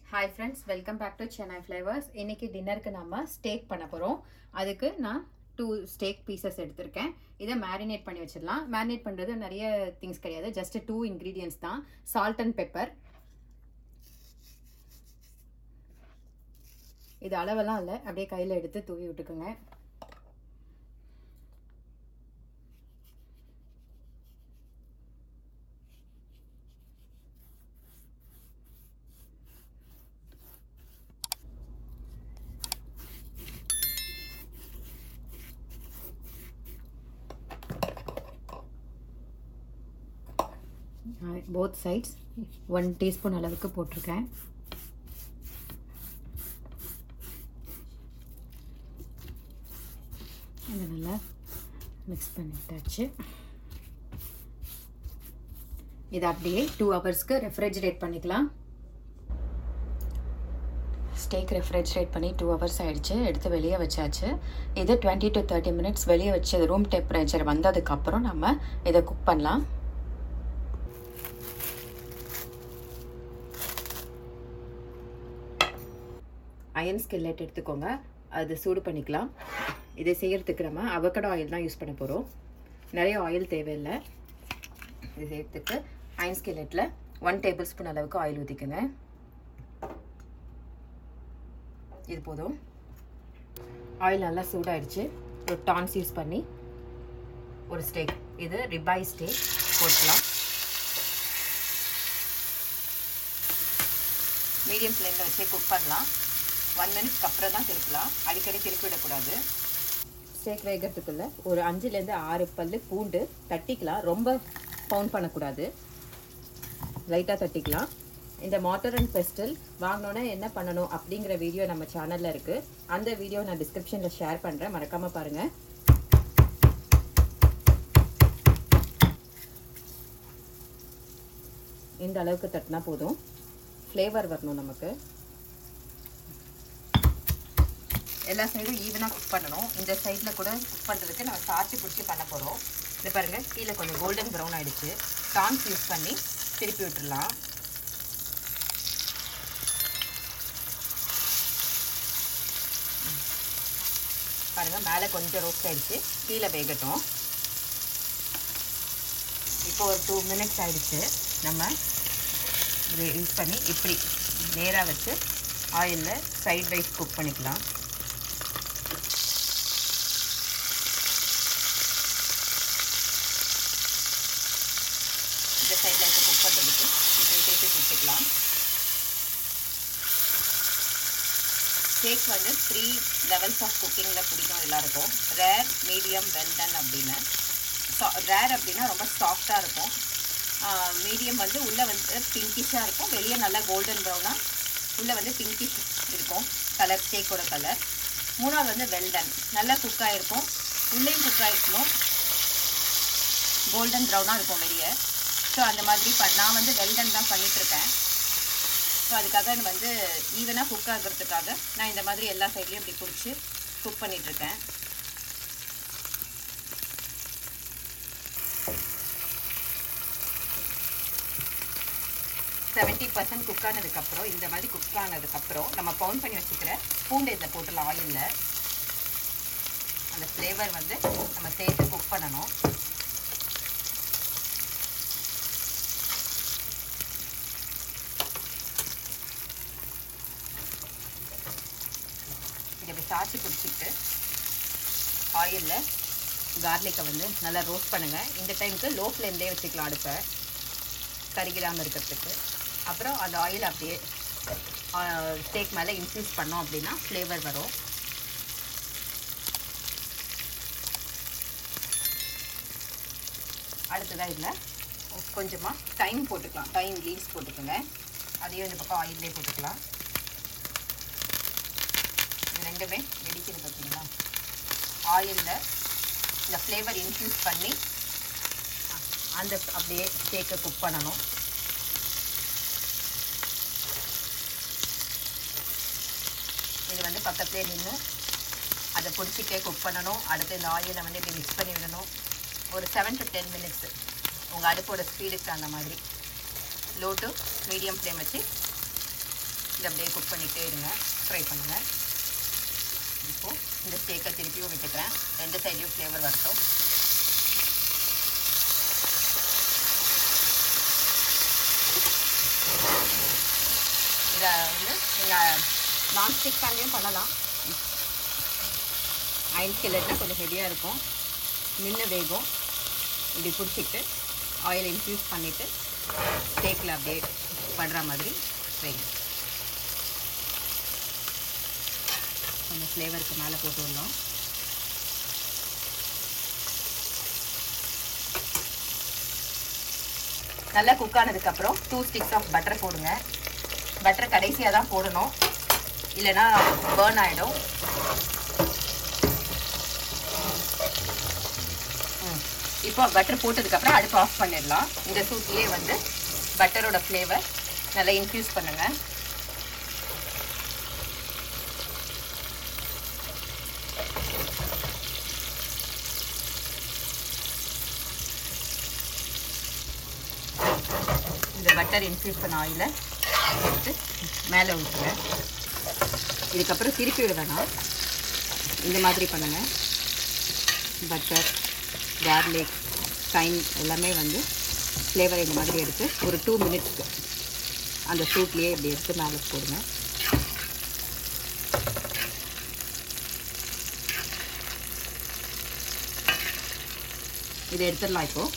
Hi friends welcome back to Chennai flavours இன்னைக்கு டின்னருக்கு நம்ம ஸ்டேக் பண்ண போகிறோம் அதுக்கு நான் டூ ஸ்டேக் பீசஸ் எடுத்திருக்கேன் இதை மேரினேட் பண்ணி வச்சிடலாம் மேரினேட் பண்ணுறது நிறைய திங்ஸ் கிடையாது ஜஸ்ட் டூ இன்க்ரீடியன்ஸ் தான் சால்ட் அண்ட் பெப்பர் இது அளவெல்லாம் இல்லை அப்படியே கையில் எடுத்து தூவி விட்டுக்குங்க போத் சைட்ஸ் ஒன் டீஸ்பூன் அளவுக்கு போட்டிருக்கேன் இதை நல்லா மிக்ஸ் பண்ணிட்டாச்சு இதை அப்படியே டூ ஹவர்ஸ்க்கு ரெஃப்ரிஜரேட் பண்ணிக்கலாம் ஸ்டேக் ரெஃப்ரிஜரேட் பண்ணி டூ ஹவர்ஸ் ஆகிடுச்சு எடுத்து வெளியே வச்சாச்சு இது டுவெண்ட்டி டு தேர்ட்டி மினிட்ஸ் வெளியே வச்சு ரூம் டெம்பரேச்சர் வந்ததுக்கப்புறம் நம்ம இதை குக் பண்ணலாம் அயன் ஸ்கில்லெட் எடுத்துக்கோங்க அது சூடு பண்ணிக்கலாம் இதை செய்கிறதுக்கு நம்ம அவக்கடோ ஆயில் தான் யூஸ் பண்ண போகிறோம் நிறைய ஆயில் தேவையில்லை இது செய்கிறதுக்கு அயன் ஸ்கில்லெட்டில் ஒன் டேபிள் ஸ்பூன் அளவுக்கு ஆயில் ஊற்றிக்குங்க இது போதும் ஆயில் நல்லா சூடாயிடுச்சு ஒரு டான்ஸ் யூஸ் பண்ணி ஒரு ஸ்டேக் இது ரிபாய் ஸ்டேக் போட்டுக்கலாம் மீடியம் ஃப்ளேமில் வச்சு குக் பண்ணலாம் ஒன் மினிட்ஸ்க்கு அப்புறம் தான் திருப்பலாம் அடிக்கடி திருப்பி விடக்கூடாது ஸ்டேக் வேகிறதுக்குள்ள ஒரு அஞ்சுலேருந்து ஆறு பல் பூண்டு தட்டிக்கலாம் ரொம்ப பவுண்ட் பண்ணக்கூடாது லைட்டாக தட்டிக்கலாம் இந்த மாட்டர் அண்ட் பெஸ்டில் வாங்கினோன்னே என்ன பண்ணணும் அப்படிங்கிற வீடியோ நம்ம சேனலில் இருக்குது அந்த வீடியோ நான் டிஸ்கிரிப்ஷனில் ஷேர் பண்ணுறேன் மறக்காமல் பாருங்கள் இந்த அளவுக்கு தட்டினா போதும் ஃப்ளேவர் வரணும் நமக்கு எல்லா சைடும் ஈவனாக குக் பண்ணணும் இந்த சைடில் கூட குக் பண்ணுறதுக்கு நம்ம சாச்சி பிடிச்சி பண்ண போகிறோம் இது பாருங்கள் கீழே கொஞ்சம் கோல்டன் ப்ரௌன் ஆகிடுச்சு டான்ஸ் யூஸ் பண்ணி திருப்பி விட்டுடலாம் பாருங்கள் மேலே கொஞ்சம் ரோஸ்ட் ஆகிடுச்சு கீழே வேகட்டும் இப்போ ஒரு டூ மினிட்ஸ் ஆகிடுச்சு நம்ம இதை யூஸ் பண்ணி இப்படி நேராக வச்சு ஆயிலில் சைட் வைஸ் குக் பண்ணிக்கலாம் இந்த சைடில் இப்போ குக் பண்ணுறதுக்கு இப்படி திருப்பி கொடுத்துக்கலாம் கேக் வந்து த்ரீ லெவல்ஸ் ஆஃப் குக்கிங்கில் பிடிக்கும் எல்லாருக்கும் ரேர் மீடியம் வெல்டன் அப்படின்னு ரேர் அப்படின்னா ரொம்ப சாஃப்டாக இருக்கும் மீடியம் வந்து உள்ளே வந்து பிங்கிஷாக இருக்கும் வெளியே நல்லா கோல்டன் ப்ரௌனாக உள்ளே வந்து பிங்கிஷ் இருக்கும் கலர் கேக்கோட கலர் மூணாவது வந்து வெல்டன் நல்லா குக் ஆகிருக்கும் உள்ளேயும் குக் ஆகிருக்கணும் கோல்டன் ப்ரௌனாக இருக்கும் வெளியே ஸோ அந்த மாதிரி ப நான் வந்து வெல்டன் தான் பண்ணிகிட்ருக்கேன் ஸோ அதுக்காக வந்து ஈவனாக குக் ஆகிறதுக்காக நான் இந்த மாதிரி எல்லா சைட்லேயும் இப்படி பிடிச்சி குக் பண்ணிகிட்ருக்கேன் செவன்ட்டி பர்சன்ட் குக் ஆனதுக்கப்புறம் இந்த மாதிரி குக் ஆனதுக்கப்புறம் நம்ம பவுன் பண்ணி வச்சுக்கிற பூண்டு இதில் போட்டுடலாம் ஆயிலில் அந்த ஃப்ளேவர் வந்து நம்ம சேர்த்து குக் பண்ணணும் இதை இப்படி சாச்சி பிடிச்சிட்டு ஆயிலில் கார்லிக்கை வந்து நல்லா ரோஸ்ட் பண்ணுங்கள் இந்த டைமுக்கு லோ ஃப்ளேம்லேயே வச்சுக்கலாம் அடுப்பை கருகிடாமல் இருக்கிறதுக்கு அப்புறம் அந்த ஆயில் அப்படியே ஸ்டேக் மேலே இன்ஃப்யூஸ் பண்ணோம் அப்படின்னா ஃப்ளேவர் வரும் அடுத்ததாக இதில் கொஞ்சமாக டைம் போட்டுக்கலாம் டைம் லீவ்ஸ் போட்டுக்கோங்க அதையும் இந்த பக்கம் ஆயிலே போட்டுக்கலாம் இது ரெண்டுமே வெடிக்கிறது பார்த்தீங்களா ஆயிலில் இந்த ஃப்ளேவர் இன்ஃப்யூஸ் பண்ணி அந்த அப்படியே கேக்கை குக் பண்ணணும் இது வந்து பக்கத்துலேயே நின்று அதை பிடிச்சிட்டே குக் பண்ணணும் அடுத்து இந்த ஆயிலை வந்து இப்படி மிக்ஸ் பண்ணி விடணும் ஒரு செவன் டு டென் மினிட்ஸ் உங்கள் அடுப்போட ஸ்பீடுக்கு அந்த மாதிரி லோ டு மீடியம் ஃப்ளேம் வச்சு இதை அப்படியே குக் பண்ணிகிட்டே இருங்க ஃப்ரை பண்ணுங்கள் இப்போது இந்த ஸ்டேக்கை திருப்பியும் விட்டுக்கிறேன் ரெண்டு சைட்லையும் ஃப்ளேவர் வரட்டும் இதை வந்து நீங்கள் நான்ஸ்டிக் பேன்லேயும் பண்ணலாம் அயன் ஸ்கில்லட்னா கொஞ்சம் ஹெவியாக இருக்கும் நின்று வேகும் இப்படி பிடிச்சிட்டு ஆயில் இன்ஃப்யூஸ் பண்ணிவிட்டு ஸ்டேக்கில் அப்படியே படுற மாதிரி வைங்க கொஞ்சம் ஃப்ளேவருக்கு மேலே போட்டு விடலாம் நல்லா குக் ஆனதுக்கப்புறம் டூ ஸ்டிக்ஸ் ஆஃப் பட்டர் போடுங்க பட்டர் கடைசியாக தான் போடணும் இல்லைன்னா பேர்ன் ஆகிடும் இப்போ பட்டர் போட்டதுக்கப்புறம் அடுப்பு ஆஃப் பண்ணிடலாம் இந்த சூட்லேயே வந்து பட்டரோட ஃப்ளேவர் நல்லா இன்ஃப்யூஸ் பண்ணுங்கள் இந்த பட்டர் இன்ஃப்யூஸ் பண்ண ஆயிலை எடுத்து மேலே ஊற்றுங்க இதுக்கப்புறம் திருப்பி விட வேணாம் இந்த மாதிரி பண்ணுங்கள் பட்டர் கார்லிக் டைம் எல்லாமே வந்து ஃப்ளேவர் இந்த மாதிரி எடுத்து ஒரு டூ மினிட்ஸ்க்கு அந்த சூட்லேயே இப்படி எடுத்து மேலே போடுங்க இதை எடுத்துடலாம் இப்போது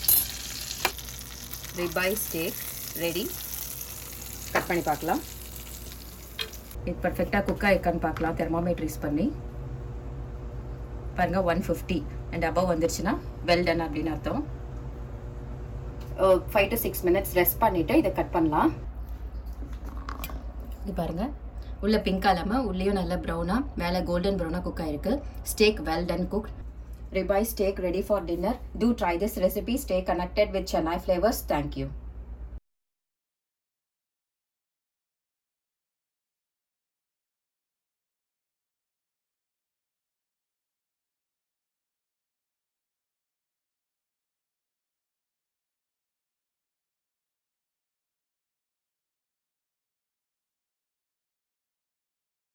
ரிபாய் ஸ்டேக் ரெடி கட் பண்ணி பார்க்கலாம் இது பர்ஃபெக்டாக குக் ஆயிருக்கான்னு பார்க்கலாம் தெர்மாமீட்டர் யூஸ் பண்ணி பாருங்கள் ஒன் ஃபிஃப்டி அண்ட் அபவ் வந்துருச்சுன்னா வெல் டன் அப்படின்னு அர்த்தம் five to six minutes rest பண்ணிவிட்டு இதை கட் பண்ணலாம் இது பாருங்கள் உள்ள பிங்காக இல்லாமல் உள்ளேயும் நல்ல ப்ரௌனாக மேலே கோல்டன் ப்ரௌனாக குக் ஆயிருக்கு steak well done cook ribeye steak ready for dinner. Do try this recipe. Stay connected with Chennai flavors. Thank you.